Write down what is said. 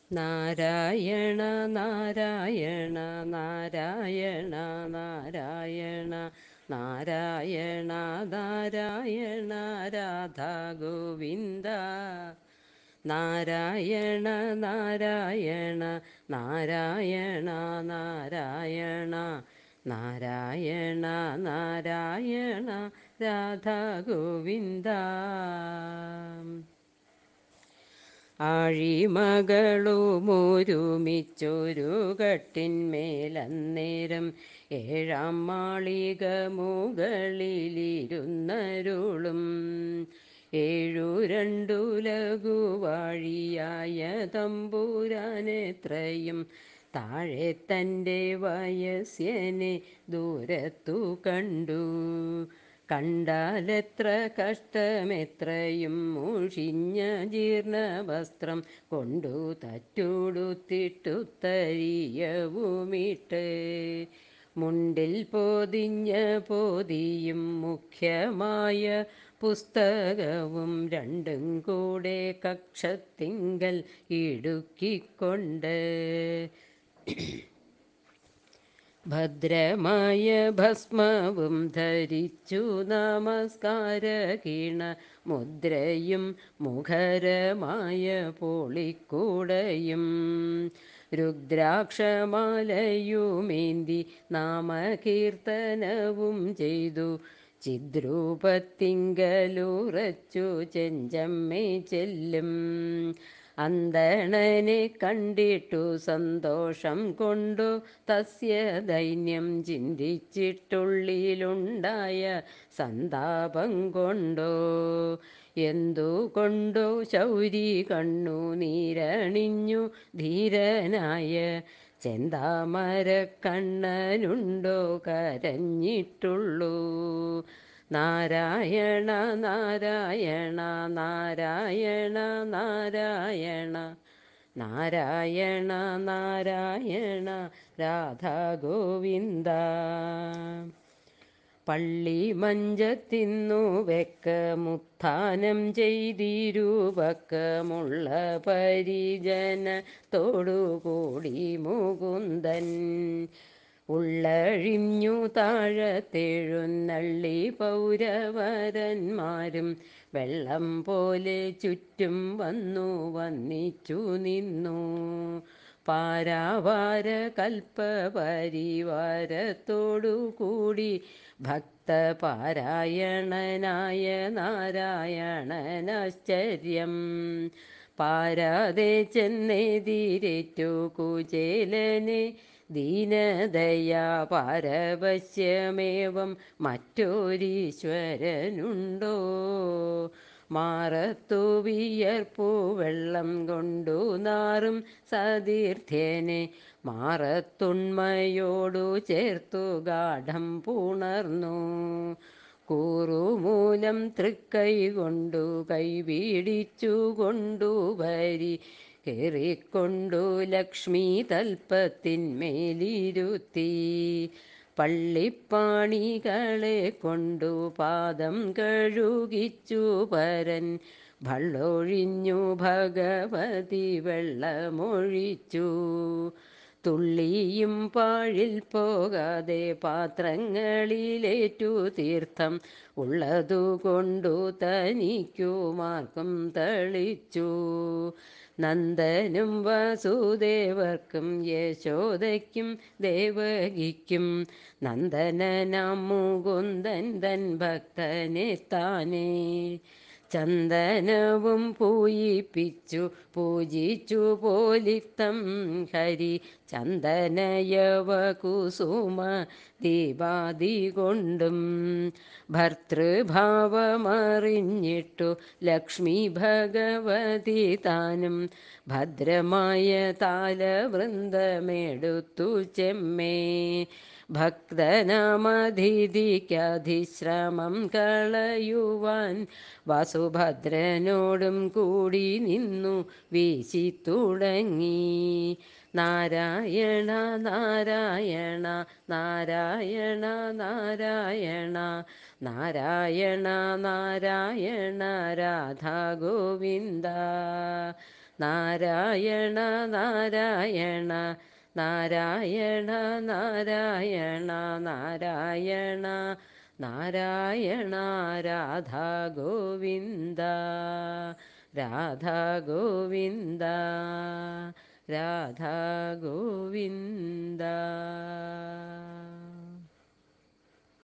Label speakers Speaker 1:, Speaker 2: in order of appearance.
Speaker 1: നാരായണ നാരായണ നാരായണ നാരായണ നാരായണ നാരായണ രാധ ഗോവിന്ദ നാരായണ നാരായണ നാരായണ നാരായണ നാരായണ നാരായണ രാധ ഗോവിന്ദ ആഴിമകളുമൊരുമിച്ചൊരു കട്ടിന്മേലന്നേരം ഏഴാം മാളിക മുകളിലിരുന്നരുളും ഏഴു രണ്ടു ലഘുവാഴിയായ തമ്പുരാനെത്രയും താഴെ തൻ്റെ വയസ്യനെ ദൂരത്തു കണ്ടു കണ്ടാലെത്ര കഷ്ടമെത്രയും മുഷിഞ്ഞ ജീർണവസ്ത്രം കൊണ്ടു തറ്റുടുത്തിട്ടുത്തരീയവുമിട്ട് മുണ്ടിൽ പൊതിഞ്ഞ പൊതിയും മുഖ്യമായ പുസ്തകവും രണ്ടും കൂടെ കക്ഷത്തിങ്കൽ ഇടുക്കിക്കൊണ്ട് ഭദ്രമായ ഭസ്മവും ധരിച്ചു നമസ്കാരകീണ മുദ്രയും മുഖരമായ പൊളിക്കൂടയും രുദ്രാക്ഷമാലയുമേന്തി നാമകീർത്തനവും ചെയ്തു ചിദ്രൂപത്തിങ്കലുറച്ചു ചെഞ്ചമ്മേ ചെല്ലും അന്തണനെ കണ്ടിട്ടു സന്തോഷം കൊണ്ടു തസ്യ ദൈന്യം ചിന്തിച്ചിട്ടുള്ളിലുണ്ടായ സന്താപം കൊണ്ടോ എന്തുകൊണ്ടോ ശൗരി കണ്ണു നീരണിഞ്ഞു ധീരനായ ചെന്താമര കണ്ണനുണ്ടോ കരഞ്ഞിട്ടുള്ളൂ നാരായണ നാരായണ നാരായണ നാരായണ നാരായണ നാരായണ രാധാ ഗോവിന്ദ പള്ളി മഞ്ചത്തിന്നു വെക്കമുത്ഥാനം ചെയ്തിരുവക്കമുള്ള പരിജനത്തോടുകൂടി മുകുന്ദൻ ഉള്ളഴിഞ്ഞു താഴത്തെഴുന്നള്ളി പൗരവരന്മാരും വെള്ളം പോലെ ചുറ്റും വന്നു വന്നിച്ചു നിന്നു പാരാവാര കൽപ്പപരിവാരത്തോടു കൂടി ഭക്തപാരായണനായ നാരായണനാശ്ചര്യം പാരാതെ ചെന്നെതിരേറ്റു കുചേലനെ ദീനദയാ പാരവശ്യമേവം മറ്റൊരീശ്വരനുണ്ടോ മാറത്തു വിയർപ്പു വെള്ളം കൊണ്ടു നാറും സതീർത്ഥ്യനെ മാറത്തുണ്മയോടു ചേർത്തു ഗാഠം പുണർന്നു കൂറുമൂലം തൃക്കൈ കൊണ്ടു കൈപിടിച്ചു കൊണ്ടുവരി കയറിക്കൊണ്ടു ലക്ഷ്മി തൽപ്പത്തിന്മേലിരുത്തി പള്ളിപ്പാണികളെ കൊണ്ടു പാദം കഴുകിച്ചു പരൻ ഭള്ളൊഴിഞ്ഞു ഭഗവതി വെള്ളമൊഴിച്ചു തുള്ളിയും പാഴിൽ പോകാതെ പാത്രങ്ങളിലേറ്റു തീർത്ഥം ഉള്ളതുകൊണ്ടു തനിക്കുമാർക്കും തളിച്ചു നന്ദനും വാസുദേവർക്കും യശോദയ്ക്കും ദേവകിക്കും നന്ദനനാം മുകുന്ദൻ തൻ ഭക്തനെ താനേ ചന്ദനവും പൂയിപ്പിച്ചു പൂജിച്ചു പോലിത്തം ഹരി ചന്ദനയവ കുസുമ ദീപാതി കൊണ്ടും ഭർത്തൃഭാവമറിഞ്ഞിട്ടു ലക്ഷ്മി ഭഗവതി താനും ഭദ്രമായ താലവൃന്ദമെടുത്തു ചെമ്മേ ഭക്തനാമതിഥിക്കധിശ്രമം കളയുവാൻ വസുഭദ്രനോടും കൂടി നിന്നു വീശി തുടങ്ങി നാരായണ നാരായണ നാരായണ നാരായണ നാരായണ നാരായണ രാധാ ഗോവിന്ദ നാരായണ നാരായണ നാരായണ നാരായണ നാരായണ നാരായണ രാധാ ഗോവിന്ദ രാധാ ഗോവിന്ദ രാധാ ഗോവിന്ദ